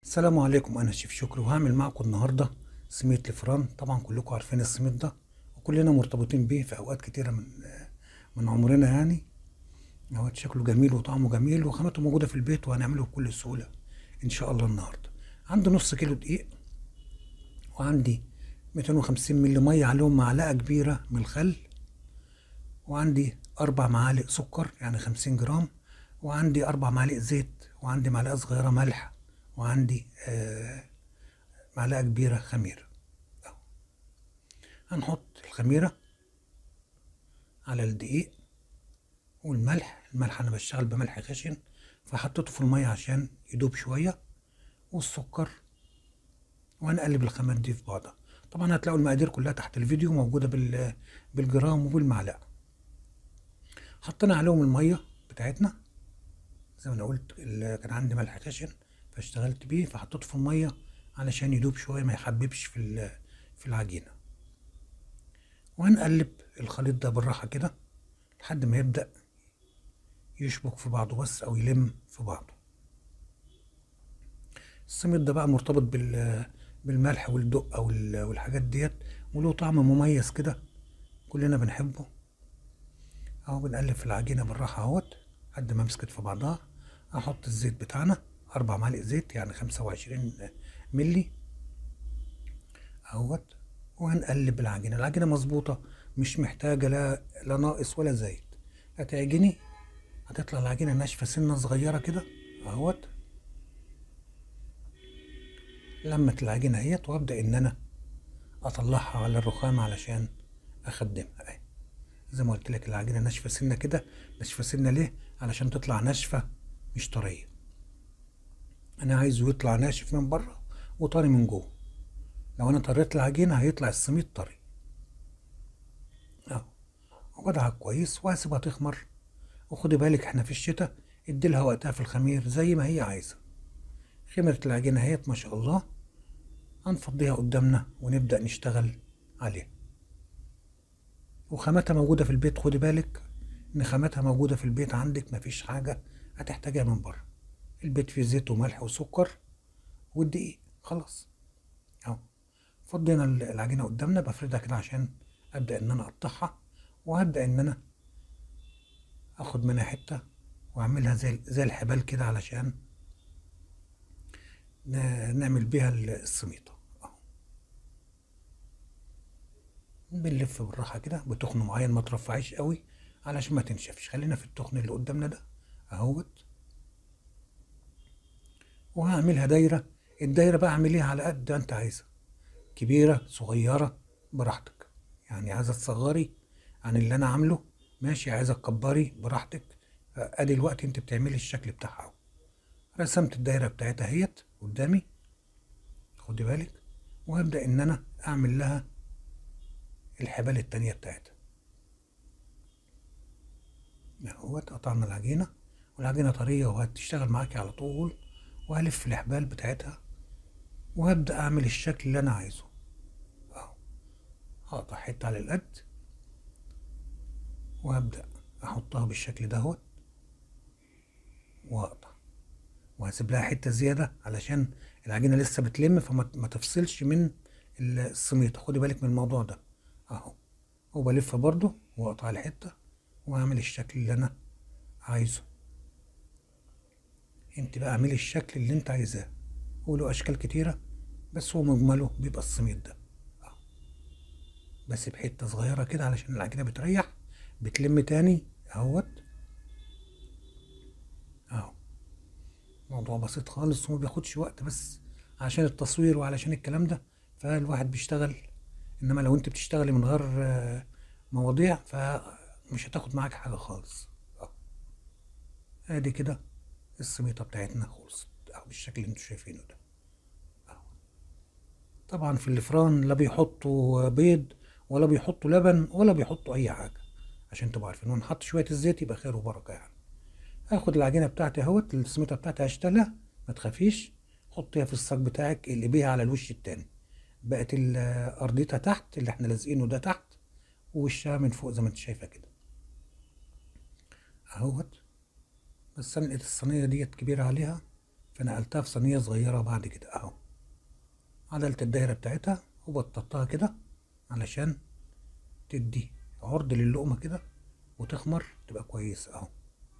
السلام عليكم انا شيف شكري وهعمل معكم النهارده سميت الفران طبعا كلكم عارفين السميت ده وكلنا مرتبطين بيه في اوقات كتيره من من عمرنا يعني هو شكله جميل وطعمه جميل وخامته موجوده في البيت وهنعمله بكل سهوله ان شاء الله النهارده عندي نص كيلو دقيق وعندي 250 مللي ميه عليهم معلقه كبيره من الخل وعندي اربع معالق سكر يعني 50 جرام وعندي اربع معالق زيت وعندي معلقه صغيره ملح وعندي آه معلقه كبيره خميره أهو. هنحط الخميره على الدقيق والملح الملح انا بشتغل بملح خشن فحطيته في الميه عشان يدوب شويه والسكر وهنقلب الخامات دي في بعضها طبعا هتلاقوا المقادير كلها تحت الفيديو موجوده بال بالجرام وبالمعلقه حطينا عليهم الميه بتاعتنا زي ما انا قلت كان عندي ملح خشن فاشتغلت بيه فحطيته في الميه علشان يدوب شويه ما يحببش في في العجينه وهنقلب الخليط ده بالراحه كده لحد ما يبدا يشبك في بعضه بس او يلم في بعضه السميد ده بقى مرتبط بال بالملح والدقة والحاجات ديت وله طعم مميز كده كلنا بنحبه اهو بنقلب في العجينة بالراحة اهوت لحد ما مسكت في بعضها احط الزيت بتاعنا اربع معالق زيت يعني خمسة وعشرين ملي اهوت وهنقلب العجينة العجينة مظبوطة مش محتاجة لا لا ناقص ولا زايد هتعجني هتطلع العجينة ناشفة سنة صغيرة كده اهوت لمت العجينة اهيت وابدأ ان انا اطلعها على الرخام علشان اخدمها اهي زي ما قلت لك العجينة ناشفة سنة كده ناشفة سنة ليه علشان تطلع ناشفة مش طرية انا عايزه يطلع ناشف من بره وطري من جوه لو انا طريت العجينة هيطلع السميد طري اهو وبدعها كويس وهسيبها تخمر وخدي بالك احنا في الشتاء اديلها وقتها في الخمير زي ما هي عايزه خمرت العجينة اهيت ما شاء الله هنفضيها قدامنا ونبدأ نشتغل عليها وخاماتها موجودة في البيت خدي بالك إن خاماتها موجودة في البيت عندك مفيش حاجة هتحتاجها من بره البيت فيه زيت وملح وسكر والدقيق خلاص اهو فضينا العجينة قدامنا بفردها كده عشان أبدأ إن أنا أقطعها وهبدأ إن أنا آخد منها حتة وأعملها زي زي الحبال كده علشان نعمل بيها السميطة اهو بنلف بالراحة كده بتخن معين ما ترفعيش قوي علشان ما تنشفش خلينا في التخن اللي قدامنا ده اهوت وهعملها دايرة الدايرة بقى اعمليها على قد ما انت عايزة كبيرة صغيرة براحتك يعني عايزة تصغري عن اللي انا عامله ماشي عايزة تكبري براحتك ادي الوقت انت بتعملي الشكل بتاعها اهو رسمت الدايرة بتاعتها اهيت قدامي خدي بالك وهبدأ ان انا اعمل لها الحبال التانية بتاعتها اهوت قطعنا العجينة والعجينة طرية وهتشتغل معاكي على طول وهلف الحبال بتاعتها وهبدأ اعمل الشكل اللي انا عايزه اهو هقطع حتة على القد وهبدأ احطها بالشكل دهوت واقطع وهسيب لها حته زياده علشان العجينه لسه بتلم فما تفصلش من السميطه خدي بالك من الموضوع ده اهو وبلف برضو واقطع الحته واعمل الشكل اللي انا عايزه انت بقى اعملي الشكل اللي انت عايزاه هو له اشكال كتيره بس هو مجمله بيبقى السميط ده اهو بس بحته صغيره كده علشان العجينه بتريح بتلم تاني اهوت اهو موضوع بسيط خالص وما بياخدش وقت بس عشان التصوير وعلشان الكلام ده فالواحد بيشتغل انما لو انت بتشتغلي من غير مواضيع فمش هتاخد معاك حاجة خالص اهو ادي كده السميطة بتاعتنا خلصت اهو بالشكل اللي انتوا شايفينه ده اهو طبعا في الفران لا بيحطوا بيض ولا بيحطوا لبن ولا بيحطوا اي حاجة عشان تبقوا عارفين ونحط شوية الزيت يبقى خير وبركة يعني هاخد العجينه بتاعتي اهوت السميطه بتاعتي هشتغلها ما تخافيش حطيها في الصاج بتاعك اللي بيها على الوش التاني بقت ارضيتها تحت اللي احنا لازقينه ده تحت ووشها من فوق زي ما انت شايفه كده اهوت بس انا لقيت الصينيه ديت كبيره عليها فنقلتها في صينية صغيرة بعد كده اهو عدلت الدايرة بتاعتها وبططتها كده علشان تدي عرض للقمة كده وتخمر تبقى كويس اهو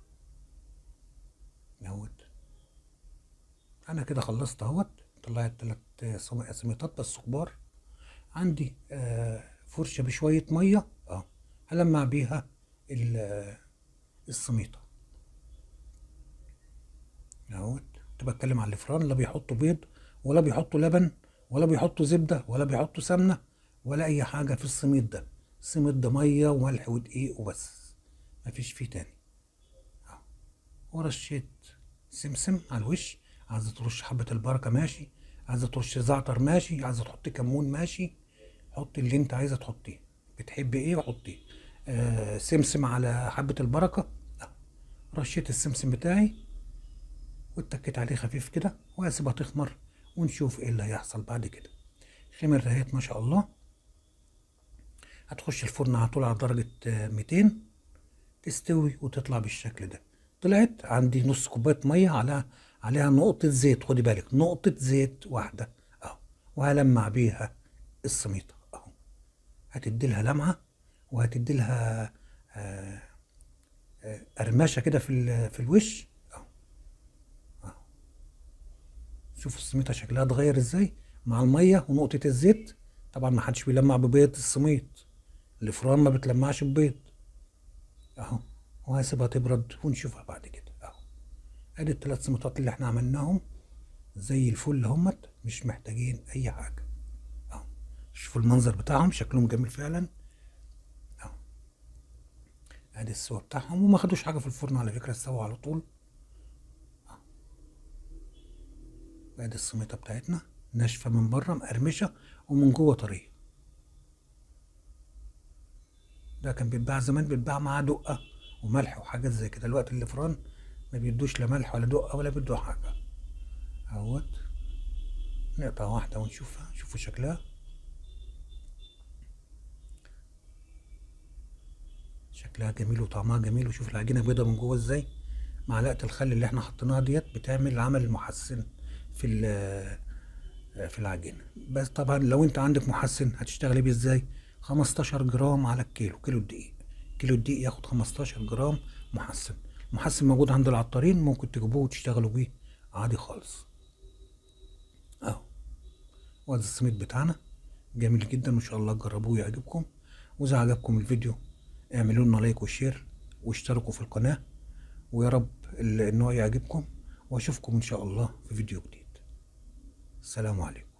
اهوت انا كده خلصت اهوت طلعت تلات سم- سميطات بس كبار عندي آه، فرشة بشوية مية اه هلمع بيها ال- آه، السميطة اهوت كنت بتكلم على الفران لا بيحطوا بيض ولا بيحطوا لبن ولا بيحطوا زبدة ولا بيحطوا سمنة ولا أي حاجة في السميط ده السميط ده مية وملح ودقيق وبس مفيش فيه تاني أهو. ورشيت سمسم على الوش عايزة ترش حبة البركة ماشي عايزة ترش زعتر ماشي عايزة تحط كمون ماشي حط اللي انت عايزة تحطيه بتحب ايه وحطيه آه سمسم على حبة البركة أهو. رشيت السمسم بتاعي واتكيت عليه خفيف كده وهسيبها تخمر ونشوف ايه اللي هيحصل بعد كده خمر رهيت ما شاء الله هتخش الفرن على طول على درجة آه، 200 تستوي وتطلع بالشكل ده طلعت عندي نص كوباية مية على عليها نقطة زيت خدي بالك نقطة زيت واحدة اهو وهلمع بيها السميطة اهو هتدي لها لمعة وهتدي لها آه، آه، قرمشة كده في ال- في الوش اهو شوفوا السميطة شكلها اتغير ازاي مع المية ونقطة الزيت طبعا ما حدش بيلمع ببيض السميط الفران ما بتلمعش ببيض اهو وهسيبها تبرد ونشوفها بعد كده اهو ادي الثلاث سميطات اللي احنا عملناهم زي الفل همت مش محتاجين اي حاجة اهو شوفوا المنظر بتاعهم شكلهم جميل فعلا اهو ادي السوا بتاعهم وما خدوش حاجة في الفرن على فكرة استووا على طول ادي السميطة بتاعتنا ناشفة من بره مقرمشة ومن جوه طرية ده كان بيتباع زمان بيتباع معاه دقة وملح وحاجات زي كده الوقت اللي فران ما بيدوش لا ملح ولا دقة ولا بيدوا حاجة اهوت نقطع واحدة ونشوفها شوفوا شكلها شكلها جميل وطعمها جميل وشوف العجينة بيضة من جوه ازاي معلقة الخل اللي احنا حطيناها ديت بتعمل عمل محسن في ال- في العجينة بس طبعا لو انت عندك محسن هتشتغلي بيه ازاي 15 جرام على الكيلو كيلو الدقيق كيلو الدقيق ياخد 15 جرام محسن محسن موجود عند العطارين ممكن تجيبوه وتشتغلوا بيه عادي خالص اهو وادي السميد بتاعنا جميل جدا وان شاء الله تجربوه يعجبكم واذا عجبكم الفيديو اعملوا لنا لايك وشير واشتركوا في القناة ويا رب ال- النوع يعجبكم واشوفكم ان شاء الله في فيديو جديد السلام عليكم